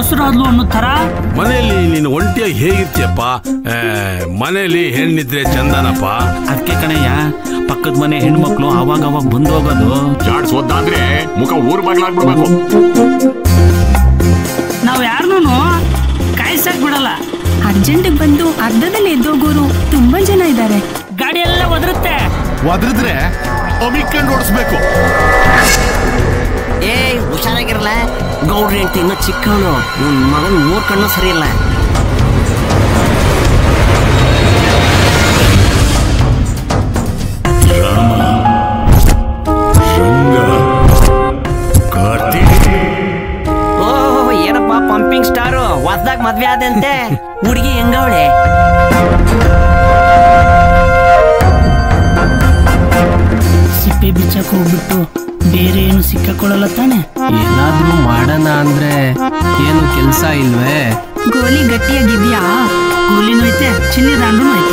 ಗಂಡಸರಾದ್ಲು ಅನ್ನೋ ತರ ಮನೆಯಲ್ಲಿ ನೀನು ಒಂಟಿಯಾಗಿ ಹೇಗಿರ್ತೀಯಪ್ಪ ಆ, ಮನೆಯಲ್ಲಿ ಹೆಣ್ಣಿದ್ರೆ ಚಂದನಪ್ಪ ಅದಕ್ಕೆ ಕಣಯ್ಯ ಪಕ್ಕದ ಮನೆ ಹೆಣ್ಮಕ್ಳು ಅವಾಗ ಅವಾಗ ಬಂದು ಹೋಗೋದು ಜಾಡ್ಸೋದಾದ್ರೆ ಮುಖ ಊರ್ ಬಾಗ್ಲಾಗ್ಬಿಡ್ಬೇಕು ನಾವ್ ಯಾರನ್ನೂ ಕಾಯ್ಸಕ್ ಬಿಡಲ್ಲ ಅರ್ಜೆಂಟ್ ಬಂದು ಅರ್ಧದಲ್ಲಿ ಎದ್ದೋಗೋರು ತುಂಬಾ ಜನ ಇದ್ದಾರೆ ಗಾಡಿ ಎಲ್ಲ ಒದರುತ್ತೆ ಒದ್ರಿದ್ರೆ ಅಮಿಕೊಂಡು ಓಡಿಸ್ಬೇಕು ಏ ಹುಷಾರಾಗಿರಲ್ಲ ಗೌಡ್ರಿ ಹೆಂಡ್ತಿ ಇನ್ನೂ ಚಿಕ್ಕವನು ನಿನ್ ಮಗನ್ ಮೂರ್ ಕಣ್ಣು ಸರಿ ಇಲ್ಲ ಓಹ್ ಏನಪ್ಪ ಪಂಪಿಂಗ್ ಸ್ಟಾರು ಹೊಸ್ದಾಗ ಮದ್ವೆ ಆದಂತೆ ಹುಡುಗಿ ಹೆಂಗವಳೆ ಸಿಪ್ಪೆ ಬಿಚ್ಚಕ್ ಹೋಗ್ಬಿಟ್ಟು ಬೇರೆ ಏನು ಸಿಕ್ಕಾಕೊಳ್ಳಲ್ಲ ತಾನೆ ಏನಾದ್ರೂ ಮಾಡೋಣ ಅಂದ್ರೆ ಏನು ಕೆಲ್ಸ ಇಲ್ವೇ ಗೋಲಿ ಗಟ್ಟಿಯಾಗಿದ್ಯಾ ಕೂಲಿನೂ ಐತೆ ಚಿನ್ನಿ ದಾಂಡುನೂ ಐತೆ